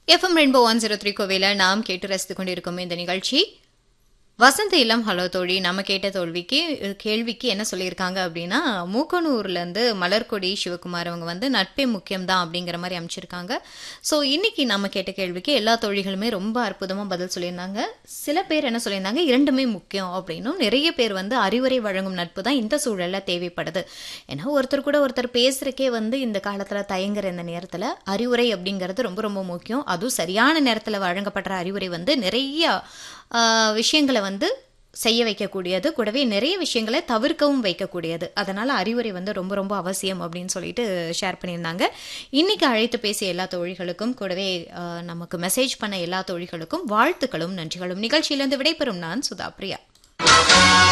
FM rainbow one zero three கோவையில் நாம் கேட்டு ரசித்து கொண்டிருக்கும் இந்த நிகழ்ச்சி வசந்த இல்லம் ஹலோ தோழி நம்ம கேட்ட தோல்விக்கு கேள்விக்கு என்ன சொல்லியிருக்காங்க அப்படின்னா மூக்கனூர்லேருந்து மலர்கொடி சிவகுமார் அவங்க வந்து நட்பே முக்கியம்தான் அப்படிங்கிற மாதிரி அமைச்சிருக்காங்க ஸோ இன்னைக்கு நம்ம கேட்ட கேள்விக்கு எல்லா தோழிகளுமே ரொம்ப அற்புதமாக பதில் சொல்லியிருந்தாங்க சில பேர் என்ன சொல்லியிருந்தாங்க இரண்டுமே முக்கியம் அப்படின்னும் நிறைய பேர் வந்து அறிவுரை வழங்கும் நட்பு தான் இந்த சூழலில் தேவைப்படுது ஏன்னா ஒருத்தர் கூட ஒருத்தர் பேசுறக்கே வந்து இந்த காலத்தில் தயங்குற இந்த நேரத்தில் அறிவுரை அப்படிங்கிறது ரொம்ப ரொம்ப முக்கியம் அதுவும் சரியான நேரத்தில் வழங்கப்படுற அறிவுரை வந்து நிறைய ஆஹ், விஷயங்களை வந்து செய்ய வைக்கக்கூடியது கூடவே நிறைய விஷயங்களை தவிர்க்கவும் வைக்கக்கூடியது அதனால் அறிவுரை வந்து ரொம்ப ரொம்ப அவசியம் அப்படின்னு சொல்லிட்டு ஷேர் பண்ணியிருந்தாங்க இன்னைக்கு அழைத்து பேசிய எல்லா தோழிகளுக்கும் கூடவே ஆஹ், நமக்கு மெசேஜ் பண்ண எல்லா தோழிகளுக்கும் வாழ்த்துக்களும் நன்றிகளும் நிகழ்ச்சியிலிருந்து விடைபெறும் நான் சுதா பிரியா